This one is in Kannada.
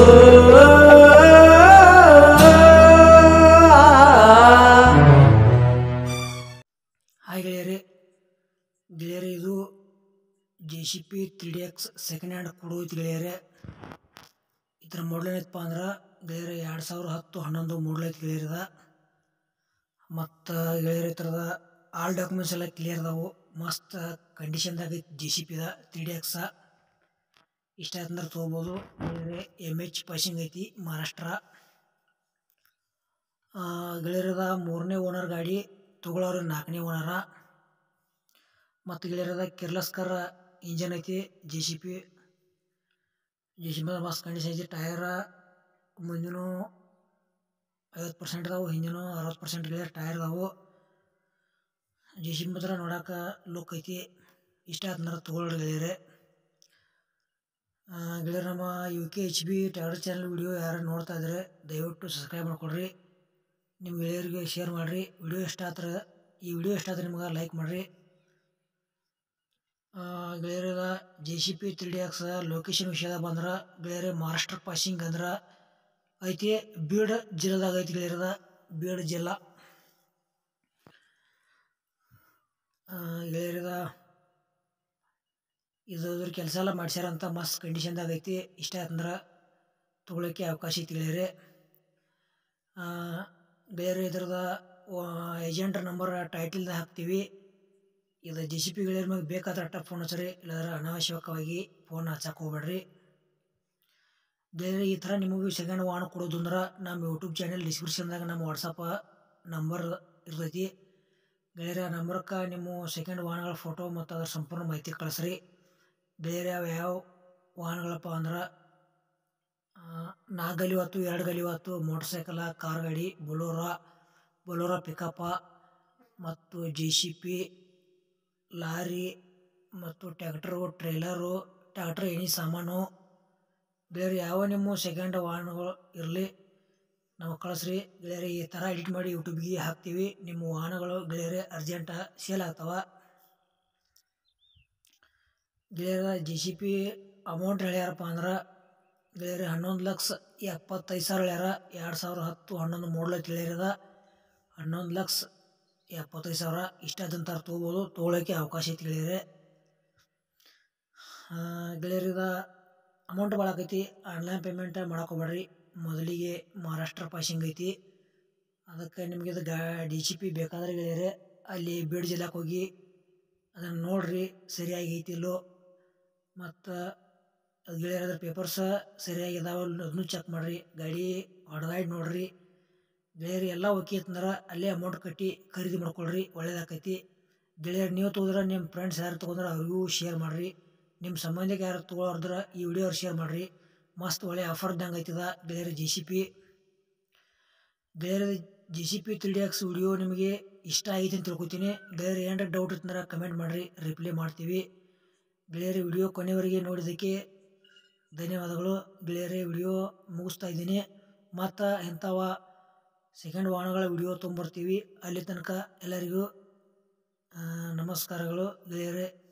ಹಾಯ್ ಗೆಳೆಯರೇ ಗೆಳೆಯರೇ ಇದು J C B three D X second hand ಕೊಡೋಯ್ತು ಗೆಳೆಯರೇ ಇದರ ಮಾಡಲ್ ಏನೈತಪ್ಪ ಅಂದ್ರೆ ಗೆಳೆಯರೇ ಎರಡು ಸಾವಿರ ಹತ್ತು ಹನ್ನೊಂದು ಮಾಡಲ್ ಐತಿ ಗೆಳೆಯರದ ಮತ್ತು ಗೆಳೆಯರ ಥರದ ಆಲ್ ಡಾಕ್ಯುಮೆಂಟ್ಸ್ ಎಲ್ಲ ಕ್ಲಿಯರ್ ಅದಾವು ಮಸ್ತ್ ಕಂಡೀಷನ್ದಾಗ ಐತಿ ಜೆ ಸಿ ಪಿದ ತ್ರೀ ಡಿ ಎಕ್ಸ ಇಷ್ಟ ಆಯ್ತು ಅಂದ್ರೆ ತೊಗೋಬೋದು ಗೆಳೆಯರೇ ಎಮ್ ಎಚ್ ಪಾಸಿಂಗ್ ಐತಿ ಮಹಾರಾಷ್ಟ್ರ ಆ, ಗೆಳೆಯರದ ಮೂರನೇ ಓನರ್ ಗಾಡಿ ತೊಗೊಳೋರು ನಾಲ್ಕನೇ ಓನರ ಮತ್ತು ಗೆಳೆಯರದ ಕಿರ್ಲಸ್ಕರ್ ಇಂಜನ್ ಐತಿ J C B J C B ಮಸ್ತ್ ಕಂಡೀಷನ್ ಐತಿ ಟಯರ ಮುಂದಿನ ಐವತ್ತು ಪರ್ಸೆಂಟ್ ಅದಾವು ಹಿಂದಿನ ಅರವತ್ತು ಪರ್ಸೆಂಟ್ ಗೆಳೆಯರ್ ಟಯರ್ ಅದಾವು ಜೆ ಸಿ ಪಿ ಮಾತ್ರ ನೋಡಕ್ಕೆ ಲುಕ್ ಐತಿ ಇಷ್ಟ ಆದ್ಮೇಲೆ ತೊಗೊಳ್ರಿ ಗೆಳೆಯರೆ ಆ, ಗೆಳೆಯರು ನಮ್ಮ U K H B tablet channel video ಯಾರು ನೋಡ್ತಾ ಇದ್ರೆ ದಯವಿಟ್ಟು ಸಬ್ಸ್ಕ್ರೈಬ್ ಮಾಡ್ಕೊಳ್ರಿ ನಿಮ್ಮ ಗೆಳೆಯರಿಗೆ ಶೇರ್ ಮಾಡಿರಿ ವಿಡಿಯೋ ಇಷ್ಟ ಆದ್ರೆ ಈ ವಿಡಿಯೋ ಇಷ್ಟ ಆದ್ರೆ ನಿಮ್ಗೆ ಲೈಕ್ ಮಾಡಿರಿ ಗೆಳೆಯರದ J C B three D X location ವಿಷಯದಾಗ ಬಂದ್ರೆ ಗೆಳೆಯರೆ ಮಹಾರಾಷ್ಟ್ರ ಪಾಸಿಂಗ್ ಅಂದ್ರೆ ಐತಿ ಬೀಡ್ ಜಿಲ್ಲೆದಾಗ ಐತಿ ಗೆಳೆಯರದ ಬೀಡ್ ಜಿಲ್ಲಾ ಆ, ಗೆಳೆಯರದ ಇದು ಇದ್ರ ಕೆಲಸ ಎಲ್ಲ ಮಾಡ್ಸ್ಯಾರಂತ ಮಸ್ತ್ ಕಂಡೀಷನ್ದಾಗ ಐತಿ ಇಷ್ಟ ಆಯ್ತಂದ್ರೆ ತೊಗೊಳಕ್ಕೆ ಅವಕಾಶ ಐತಿ ಗೆಳೆಯರೆ ಆ, ಬೇರೆ ಇದ್ರದ ಏಜೆಂಟ್ ನಂಬರ್ ಟೈಟಲ್ದಾಗ ಹಾಕ್ತೀವಿ ಇದು ಜೆ ಸಿ ಪಿ ಗೆಳೆಯರ ಮ್ಯಾಗ ಬೇಕಾದ್ರೆ ಅಟ್ಟ ಫೋನ್ ಹಚ್ಚರಿ ಇಲ್ಲಾಂದ್ರೆ ಅನಾವಶ್ಯಕವಾಗಿ ಫೋನ್ ಹಚ್ಚಕ್ಕೆ ಹೋಗ್ಬೇಡ್ರಿ ಬೇರೆ ಈ ಥರ ನಿಮಗೂ ಸೆಕೆಂಡ್ ವಾಹನ ಕೊಡೋದು ಅಂದ್ರೆ ನಮ್ಮ ಯೂಟ್ಯೂಬ್ ಚಾನೆಲ್ ಡಿಸ್ಕ್ರಿಪ್ಷನ್ದಾಗ ನಮ್ಮ ವಾಟ್ಸಪ್ ನಂಬರ್ ಇರ್ತೈತಿ ಗೆಳೆಯರ ಆ ನಂಬರ್ಗೆ ನಿಮ್ಮ ಸೆಕೆಂಡ್ ವಾಹನಗಳ ಫೋಟೋ ಮತ್ತು ಅದರ ಸಂಪೂರ್ಣ ಮಾಹಿತಿ ಕಳಿಸ್ರಿ ಬೇರೆ ಯಾವ ಯಾವ ವಾಹನಗಳಪ್ಪ ಅಂದ್ರೆ ನಾಲ್ಕು ಗಲಿ ಹೊತ್ತು ಎರಡು ಗಲಿ ಹೊತ್ತು ಮೋಟ್ರ್ ಸೈಕಲ ಕಾರ್ ಗಾಡಿ ಬೊಲೋರ ಬೊಲೋರ ಪಿಕಪ್ಪ ಮತ್ತು ಜೆ ಸಿ ಪಿ ಲಾರಿ ಮತ್ತು ಟ್ಯಾಕ್ಟ್ರು ಟ್ರೇಲರು ಟ್ಯಾಕ್ಟ್ರ್ ಎಣಿ ಸಾಮಾನು ಬೇರೆ ಯಾವ ನಿಮ್ಮ ಸೆಕೆಂಡ್ ವಾಹನಗಳು ಇರಲಿ ನಾವು ಕಳಿಸ್ರಿ ಗೆಳೆಯರೆ ಈ ಥರ ಎಡಿಟ್ ಮಾಡಿ ಯೂಟ್ಯೂಬ್ಗೆ ಹಾಕ್ತೀವಿ ನಿಮ್ಮ ವಾಹನಗಳು ಗೆಳೆಯರೆ ಅರ್ಜೆಂಟ ಸೇಲ್ ಆಗ್ತಾವ ಗೆಳೆಯರ ಜೆ ಸಿ ಪಿ ಅಮೌಂಟ್ ಹೇಳ್ಯಾರಪ್ಪ ಅಂದ್ರೆ ಗೆಳೆಯರೆ ಹನ್ನೊಂದು ಲಕ್ಷ ಎಪ್ಪತ್ತೈದು ಸಾವಿರ ಹೇಳ್ಯಾರ ಎರಡು ಸಾವಿರ ಹತ್ತು ಹನ್ನೊಂದು ಮೂರು ಗೆಳೆಯರದ ಹನ್ನೊಂದು ಲಕ್ಷ ಎಪ್ಪತ್ತೈದು ಸಾವಿರ ಇಷ್ಟಾದಂತ ತೊಗೋಬೋದು ತೊಗೊಳಕ್ಕೆ ಅವಕಾಶ ಐತಿ ಗೆಳೆಯರೆ ಆ, ಗೆಳೆಯರಿದ ಅಮೌಂಟ್ ಭಾಳ ಆಕೈತಿ ಆನ್ಲೈನ್ ಪೇಮೆಂಟ್ ಮಾಡಕ್ಕೆ ಮೊದಲಿಗೆ ಮಹಾರಾಷ್ಟ್ರ ಪಾಸಿಂಗ್ ಐತಿ ಅದಕ್ಕೆ ನಿಮಗೆ ಇದು ಗಾ ಡಿ ಸಿ ಪಿ ಬೇಕಾದ್ರೆ ಗೆಳೆಯರೆ ಅಲ್ಲಿ ಬೀಡ್ ಜಿಲ್ಲಾಕ್ಕೆ ಹೋಗಿ ಅದನ್ನು ನೋಡ್ರಿ ಸರಿಯಾಗಿ ಐತಿಲ್ಲೋ ಮತ್ತು ಅದು ಗೆಳೆಯರದ ಪೇಪರ್ಸ ಸರಿಯಾಗಿ ಇದಾವ ಅದನ್ನು ಚೆಕ್ ಮಾಡಿರಿ ಗಾಡಿ ಹೊಡೆದಾಡಿ ನೋಡ್ರಿ ಗೆಳೆಯರು ಎಲ್ಲ ಓಕೆ ಅಂತಂದ್ರೆ ಅಲ್ಲೇ ಅಮೌಂಟ್ ಕಟ್ಟಿ ಖರೀದಿ ಮಾಡ್ಕೊಳ್ರಿ ಒಳ್ಳೇದಾಕೈತಿ ಗೆಳೆಯರು ನೀವು ತೊಗೊಂಡ್ರೆ ನಿಮ್ಮ ಫ್ರೆಂಡ್ಸ್ ಯಾರು ತೊಗೊಂಡ್ರೆ ಅವ್ರಿಗೂ ಶೇರ್ ಮಾಡಿರಿ ನಿಮ್ಮ ಸಂಬಂಧಿಕ ಯಾರು ತೊಗೊಳೋದ್ರೆ ಈ ವಿಡಿಯೋ ಶೇರ್ ಮಾಡಿರಿ ಮಸ್ತ್ ಒಳ್ಳೆ ಆಫರ್ ಇದ್ದಂಗೆ ಐತದ ಗೆಳೆಯರ ಜೆ ಸಿ ಪಿ ಗೆಳೆಯರ J C B three D X video ನಿಮಗೆ ಇಷ್ಟ ಆಗೈತೆ ಅಂತ ತಿಳ್ಕೊತೀನಿ ಗೆಳೆಯರು ಏನಾರ ಡೌಟ್ ಇತ್ತಂದ್ರೆ ಕಮೆಂಟ್ ಮಾಡಿರಿ ರಿಪ್ಲೈ ಮಾಡ್ತೀವಿ ಗೆಳೆಯರ ವಿಡಿಯೋ ಕೊನೆವರೆಗೆ ನೋಡಿದ್ದಕ್ಕೆ ಧನ್ಯವಾದಗಳು ಗೆಳೆಯರೇ ವಿಡಿಯೋ ಮುಗಿಸ್ತಾ ಇದ್ದೀನಿ ಮತ್ತು ಇಂಥವ ಸೆಕೆಂಡ್ ವಾಹನಗಳ ವಿಡಿಯೋ ತೊಗೊಂಬರ್ತೀವಿ ಅಲ್ಲಿ ತನಕ ಎಲ್ಲರಿಗೂ ಆ, ನಮಸ್ಕಾರಗಳು ಗೆಳೆಯರೇ